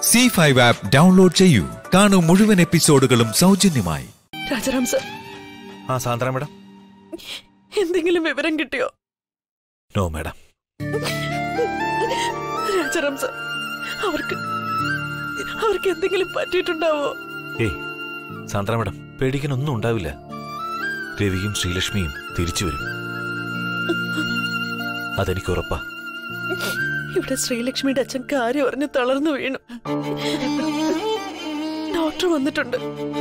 C five app download ചെയ്യൂ കാണൂ മുഴുവൻ എപ്പിസോഡുകളും സൗജന്യമായി രാജാറാം സർ ആ സാന്ദ്ര മേഡം എന്തെങ്കിലും വിവരം കിട്ടിയോ നോ മേഡം രാജാറാം സർ അവർക്ക് അവർക്ക് എന്തെങ്കിലും പറ്റിയിട്ടുണ്ടാവോ ഏയ് സാന്ദ്ര മേഡം പേടിക്കാനൊന്നും ഉണ്ടാവില്ല രവിയും ശ്രീലക്ഷ്മിയും തിരിച്ചു വരും അതെനിക്ക് ഉറപ്പാ ഇവിടെ ശ്രീലക്ഷ്മിയുടെ അച്ഛൻ കാര്യം അറിഞ്ഞ് തളർന്നു വീണു ഡോക്ടർ വന്നിട്ടുണ്ട്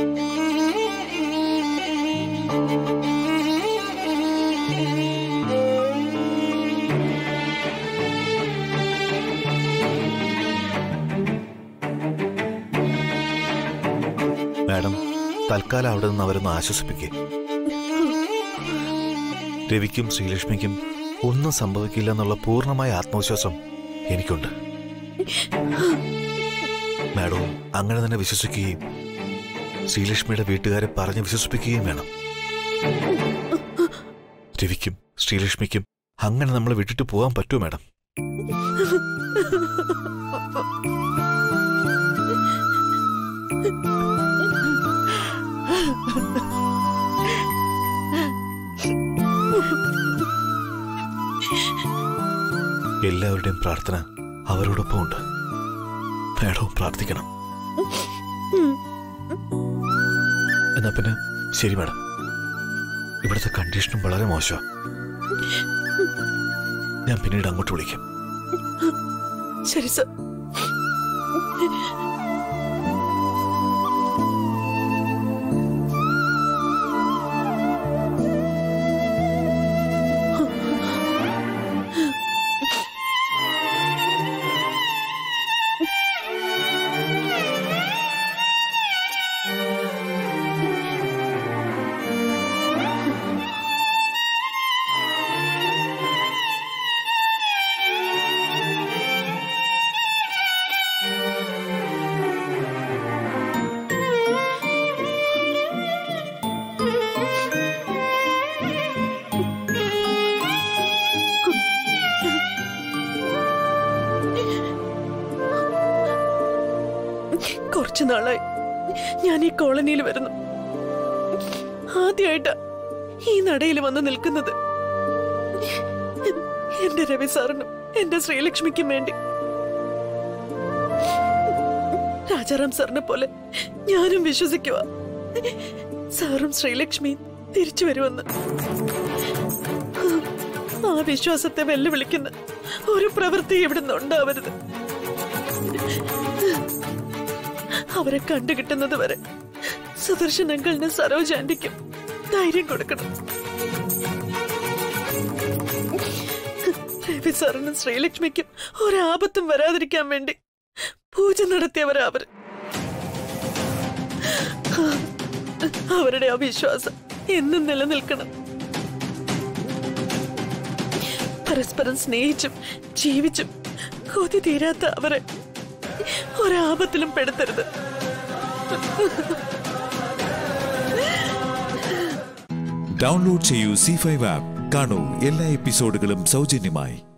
മാഡം തൽക്കാലം അവിടെ നിന്ന് അവരൊന്ന് ആശ്വസിപ്പിക്കേ രവിക്കും ശ്രീലക്ഷ്മിക്കും ഒന്നും സംഭവിക്കില്ല എന്നുള്ള പൂർണ്ണമായ ആത്മവിശ്വാസം എനിക്കുണ്ട് മാഡവും അങ്ങനെ തന്നെ വിശ്വസിക്കുകയും ശ്രീലക്ഷ്മിയുടെ വീട്ടുകാരെ പറഞ്ഞ് വിശ്വസിപ്പിക്കുകയും വേണം രവിക്കും ശ്രീലക്ഷ്മിക്കും അങ്ങനെ നമ്മൾ വിട്ടിട്ട് പോകാൻ പറ്റുമോ മാഡം എല്ലാവരുടെയും പ്രാർത്ഥന അവരോടൊപ്പം ഉണ്ട് മാഡവും പ്രാർത്ഥിക്കണം എന്നാ പിന്നെ ശരി മാഡം ഇവിടുത്തെ കണ്ടീഷനും വളരെ മോശം ഞാൻ പിന്നീട് അങ്ങോട്ട് വിളിക്കാം ശരി സർ കുറച്ചു നാളായി ഞാൻ ഈ കോളനിയിൽ വരുന്നു ആദ്യമായിട്ടാ ഈ നടയിൽ വന്ന് നിൽക്കുന്നത് എന്റെ രവി സാറിനും എന്റെ ശ്രീലക്ഷ്മിക്കും വേണ്ടി രാജാറാം സാറിനെ പോലെ ഞാനും വിശ്വസിക്കുക സാറും ശ്രീലക്ഷ്മിയും തിരിച്ചു വരുമെന്ന് ആ വിശ്വാസത്തെ വെല്ലുവിളിക്കുന്ന ഒരു പ്രവൃത്തി ഇവിടുന്ന് ഉണ്ടാവരുത് അവരെ കണ്ടുകിട്ടുന്നത് വരെ സുദർശൻ അങ്കിളിന് സരോജ ആന്റിക്കും ധൈര്യം കൊടുക്കണം രവി സാറിനും ശ്രീലക്ഷ്മിക്കും ഒരാപത്തും വരാതിരിക്കാൻ വേണ്ടി പൂജ നടത്തിയവരാ അവര് അവരുടെ ആ വിശ്വാസം എന്നും നിലനിൽക്കണം പരസ്പരം സ്നേഹിച്ചും ജീവിച്ചും കൊതി തീരാത്ത അവരെ ഒരാപത്തിലും പെടുത്തരുത് ഡൗൺലോഡ് ചെയ്യൂ സി ഫൈവ് ആപ്പ് കാണൂ എല്ലാ എപ്പിസോഡുകളും സൗജന്യമായി